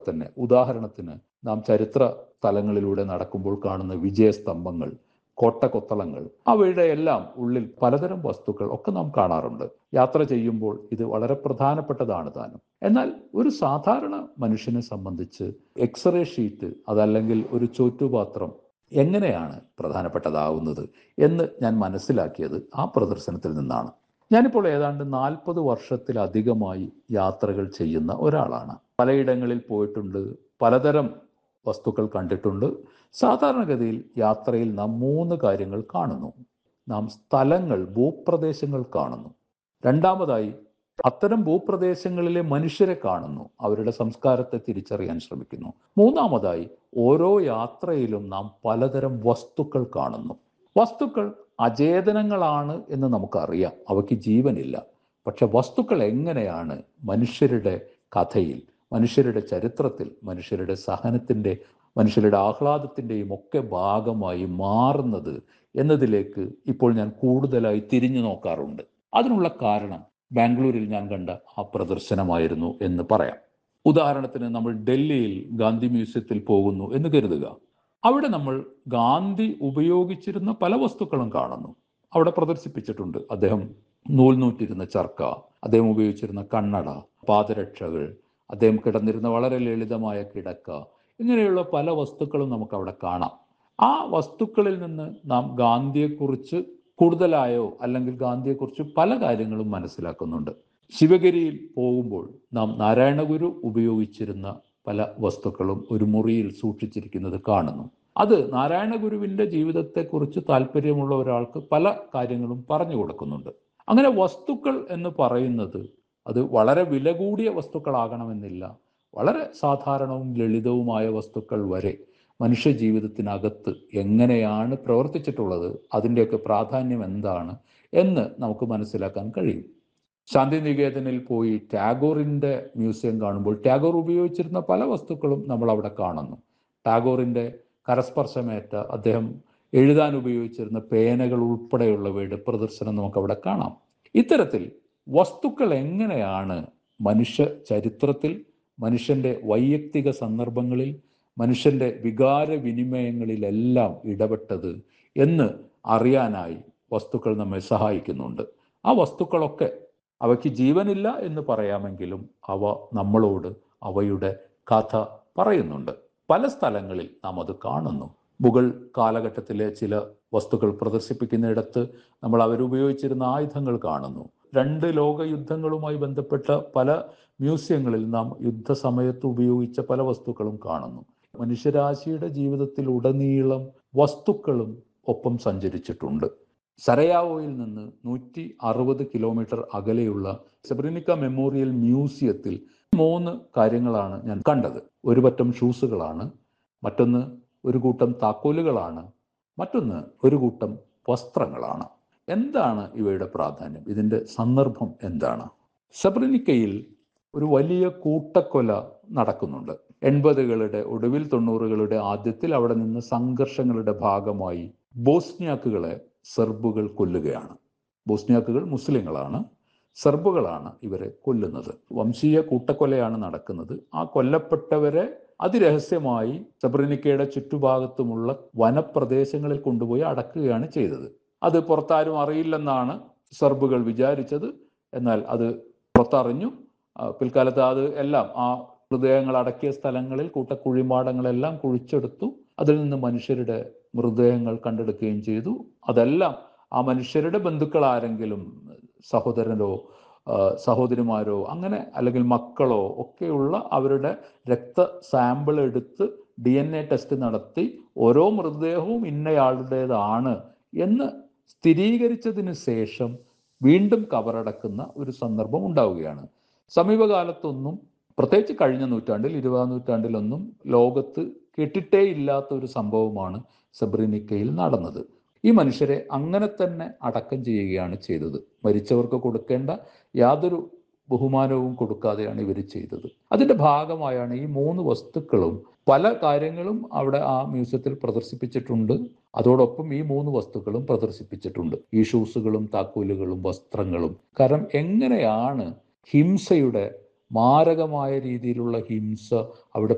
തന്നെ ഉദാഹരണത്തിന് നാം ചരിത്ര സ്ഥലങ്ങളിലൂടെ നടക്കുമ്പോൾ കാണുന്ന വിജയസ്തംഭങ്ങൾ കോട്ടകൊത്തളങ്ങൾ അവയുടെ എല്ലാം ഉള്ളിൽ പലതരം വസ്തുക്കൾ ഒക്കെ നാം കാണാറുണ്ട് യാത്ര ചെയ്യുമ്പോൾ ഇത് വളരെ പ്രധാനപ്പെട്ടതാണ് താനും എന്നാൽ ഒരു സാധാരണ മനുഷ്യനെ സംബന്ധിച്ച് എക്സ്റേ ഷീറ്റ് അതല്ലെങ്കിൽ ഒരു ചോറ്റുപാത്രം എങ്ങനെയാണ് പ്രധാനപ്പെട്ടതാവുന്നത് എന്ന് ഞാൻ മനസ്സിലാക്കിയത് ആ പ്രദർശനത്തിൽ നിന്നാണ് ഞാനിപ്പോൾ ഏതാണ്ട് നാൽപ്പത് വർഷത്തിലധികമായി യാത്രകൾ ചെയ്യുന്ന ഒരാളാണ് പലയിടങ്ങളിൽ പോയിട്ടുണ്ട് പലതരം വസ്തുക്കൾ കണ്ടിട്ടുണ്ട് സാധാരണഗതിയിൽ യാത്രയിൽ നാം മൂന്ന് കാര്യങ്ങൾ കാണുന്നു നാം സ്ഥലങ്ങൾ ഭൂപ്രദേശങ്ങൾ കാണുന്നു രണ്ടാമതായി അത്തരം ഭൂപ്രദേശങ്ങളിലെ മനുഷ്യരെ കാണുന്നു അവരുടെ സംസ്കാരത്തെ തിരിച്ചറിയാൻ ശ്രമിക്കുന്നു മൂന്നാമതായി ഓരോ യാത്രയിലും നാം പലതരം വസ്തുക്കൾ കാണുന്നു വസ്തുക്കൾ അചേതനങ്ങളാണ് എന്ന് നമുക്കറിയാം അവയ്ക്ക് ജീവനില്ല പക്ഷെ വസ്തുക്കൾ എങ്ങനെയാണ് മനുഷ്യരുടെ കഥയിൽ മനുഷ്യരുടെ ചരിത്രത്തിൽ മനുഷ്യരുടെ സഹനത്തിൻ്റെ മനുഷ്യരുടെ ആഹ്ലാദത്തിൻ്റെയും ഒക്കെ ഭാഗമായി മാറുന്നത് എന്നതിലേക്ക് ഇപ്പോൾ ഞാൻ കൂടുതലായി തിരിഞ്ഞു നോക്കാറുണ്ട് അതിനുള്ള കാരണം ബാംഗ്ലൂരിൽ ഞാൻ കണ്ട ആ പ്രദർശനമായിരുന്നു എന്ന് പറയാം ഉദാഹരണത്തിന് നമ്മൾ ഡൽഹിയിൽ ഗാന്ധി മ്യൂസിയത്തിൽ പോകുന്നു എന്ന് കരുതുക അവിടെ നമ്മൾ ഗാന്ധി ഉപയോഗിച്ചിരുന്ന പല വസ്തുക്കളും കാണുന്നു അവിടെ പ്രദർശിപ്പിച്ചിട്ടുണ്ട് അദ്ദേഹം നൂൽ നൂറ്റിരുന്ന ചർക്ക അദ്ദേഹം ഉപയോഗിച്ചിരുന്ന കണ്ണട പാദരക്ഷകൾ അദ്ദേഹം കിടന്നിരുന്ന വളരെ ലളിതമായ കിടക്ക ഇങ്ങനെയുള്ള പല വസ്തുക്കളും നമുക്ക് അവിടെ കാണാം ആ വസ്തുക്കളിൽ നിന്ന് നാം ഗാന്ധിയെക്കുറിച്ച് കൂടുതലായോ അല്ലെങ്കിൽ ഗാന്ധിയെക്കുറിച്ച് പല കാര്യങ്ങളും മനസ്സിലാക്കുന്നുണ്ട് ശിവഗിരിയിൽ പോകുമ്പോൾ നാം നാരായണഗുരു ഉപയോഗിച്ചിരുന്ന പല വസ്തുക്കളും ഒരു മുറിയിൽ സൂക്ഷിച്ചിരിക്കുന്നത് കാണുന്നു അത് നാരായണഗുരുവിൻ്റെ ജീവിതത്തെക്കുറിച്ച് താല്പര്യമുള്ള ഒരാൾക്ക് പല കാര്യങ്ങളും പറഞ്ഞു കൊടുക്കുന്നുണ്ട് അങ്ങനെ വസ്തുക്കൾ എന്ന് പറയുന്നത് അത് വളരെ വില കൂടിയ വസ്തുക്കളാകണമെന്നില്ല വളരെ സാധാരണവും ലളിതവുമായ വസ്തുക്കൾ വരെ മനുഷ്യ ജീവിതത്തിനകത്ത് എങ്ങനെയാണ് പ്രവർത്തിച്ചിട്ടുള്ളത് അതിൻ്റെയൊക്കെ പ്രാധാന്യം എന്താണ് എന്ന് നമുക്ക് മനസ്സിലാക്കാൻ കഴിയും ശാന്തിനികേതനിൽ പോയി ടാഗോറിൻ്റെ മ്യൂസിയം കാണുമ്പോൾ ടാഗോർ ഉപയോഗിച്ചിരുന്ന പല വസ്തുക്കളും നമ്മൾ അവിടെ കാണുന്നു ടാഗോറിൻ്റെ കരസ്പർശമേറ്റ അദ്ദേഹം എഴുതാൻ ഉപയോഗിച്ചിരുന്ന പേനകൾ ഉൾപ്പെടെയുള്ളവയുടെ പ്രദർശനം നമുക്ക് അവിടെ കാണാം ഇത്തരത്തിൽ വസ്തുക്കൾ എങ്ങനെയാണ് മനുഷ്യ ചരിത്രത്തിൽ മനുഷ്യന്റെ വൈയക്തിക സന്ദർഭങ്ങളിൽ മനുഷ്യന്റെ വികാര വിനിമയങ്ങളിലെല്ലാം ഇടപെട്ടത് എന്ന് അറിയാനായി വസ്തുക്കൾ നമ്മെ സഹായിക്കുന്നുണ്ട് ആ വസ്തുക്കളൊക്കെ അവയ്ക്ക് ജീവനില്ല എന്ന് പറയാമെങ്കിലും അവ നമ്മളോട് അവയുടെ കഥ പറയുന്നുണ്ട് പല സ്ഥലങ്ങളിൽ നാം അത് കാണുന്നു മുഗൾ കാലഘട്ടത്തിലെ ചില വസ്തുക്കൾ പ്രദർശിപ്പിക്കുന്നിടത്ത് നമ്മൾ അവരുപയോഗിച്ചിരുന്ന ആയുധങ്ങൾ കാണുന്നു രണ്ട് ലോക യുദ്ധങ്ങളുമായി ബന്ധപ്പെട്ട പല മ്യൂസിയങ്ങളിൽ നാം യുദ്ധസമയത്ത് ഉപയോഗിച്ച പല വസ്തുക്കളും കാണുന്നു മനുഷ്യരാശിയുടെ ജീവിതത്തിൽ ഉടനീളം വസ്തുക്കളും ഒപ്പം സഞ്ചരിച്ചിട്ടുണ്ട് സരയാവോയിൽ നിന്ന് നൂറ്റി അറുപത് കിലോമീറ്റർ അകലെയുള്ള സെബ്രിനിക്ക മെമ്മോറിയൽ മ്യൂസിയത്തിൽ മൂന്ന് കാര്യങ്ങളാണ് ഞാൻ കണ്ടത് ഒരു പറ്റം ഷൂസുകളാണ് മറ്റൊന്ന് ഒരു കൂട്ടം താക്കോലുകളാണ് മറ്റൊന്ന് ഒരു കൂട്ടം വസ്ത്രങ്ങളാണ് എന്താണ് ഇവയുടെ പ്രാധാന്യം ഇതിൻ്റെ സന്ദർഭം എന്താണ് സബ്രിനിക്കയിൽ ഒരു വലിയ കൂട്ടക്കൊല നടക്കുന്നുണ്ട് എൺപതുകളുടെ ഒടുവിൽ തൊണ്ണൂറുകളുടെ ആദ്യത്തിൽ അവിടെ നിന്ന് സംഘർഷങ്ങളുടെ ഭാഗമായി ബോസ്നിയാക്കുകളെ സെർബുകൾ കൊല്ലുകയാണ് ബോസ്നിയാക്കുകൾ മുസ്ലിങ്ങളാണ് സെർബുകളാണ് ഇവരെ കൊല്ലുന്നത് വംശീയ കൂട്ടക്കൊലയാണ് നടക്കുന്നത് ആ കൊല്ലപ്പെട്ടവരെ അതിരഹസ്യമായി സബ്രിനിക്കയുടെ ചുറ്റുഭാഗത്തുമുള്ള വനപ്രദേശങ്ങളിൽ കൊണ്ടുപോയി അടക്കുകയാണ് ചെയ്തത് അത് പുറത്താരും അറിയില്ലെന്നാണ് സെർബുകൾ വിചാരിച്ചത് എന്നാൽ അത് പുറത്തറിഞ്ഞു പിൽക്കാലത്ത് അത് എല്ലാം ആ മൃതദേഹങ്ങൾ അടക്കിയ സ്ഥലങ്ങളിൽ കൂട്ടക്കുഴിമാടങ്ങളെല്ലാം കുഴിച്ചെടുത്തു അതിൽ നിന്ന് മനുഷ്യരുടെ മൃതദേഹങ്ങൾ കണ്ടെടുക്കുകയും ചെയ്തു അതെല്ലാം ആ മനുഷ്യരുടെ ബന്ധുക്കൾ ആരെങ്കിലും സഹോദരനോ സഹോദരിമാരോ അങ്ങനെ അല്ലെങ്കിൽ മക്കളോ ഒക്കെയുള്ള അവരുടെ രക്ത സാമ്പിൾ എടുത്ത് ഡി എൻ എ ടെസ്റ്റ് നടത്തി ഓരോ മൃതദേഹവും ഇന്നയാളുടേതാണ് എന്ന് സ്ഥിരീകരിച്ചതിന് ശേഷം വീണ്ടും കവറടക്കുന്ന ഒരു സന്ദർഭം ഉണ്ടാവുകയാണ് സമീപകാലത്തൊന്നും പ്രത്യേകിച്ച് കഴിഞ്ഞ നൂറ്റാണ്ടിൽ ഇരുപതാം നൂറ്റാണ്ടിലൊന്നും ലോകത്ത് കേട്ടിട്ടേ ഇല്ലാത്ത ഒരു സംഭവമാണ് സബ്രിനിക്കയിൽ നടന്നത് ഈ മനുഷ്യരെ അങ്ങനെ തന്നെ അടക്കം ചെയ്യുകയാണ് ചെയ്തത് മരിച്ചവർക്ക് കൊടുക്കേണ്ട യാതൊരു ബഹുമാനവും കൊടുക്കാതെയാണ് ഇവർ ചെയ്തത് അതിൻ്റെ ഭാഗമായാണ് ഈ മൂന്ന് വസ്തുക്കളും പല കാര്യങ്ങളും അവിടെ ആ മ്യൂസിയത്തിൽ പ്രദർശിപ്പിച്ചിട്ടുണ്ട് അതോടൊപ്പം ഈ മൂന്ന് വസ്തുക്കളും പ്രദർശിപ്പിച്ചിട്ടുണ്ട് ഈ ഷൂസുകളും താക്കോലുകളും വസ്ത്രങ്ങളും കാരണം എങ്ങനെയാണ് ഹിംസയുടെ മാരകമായ രീതിയിലുള്ള ഹിംസ അവിടെ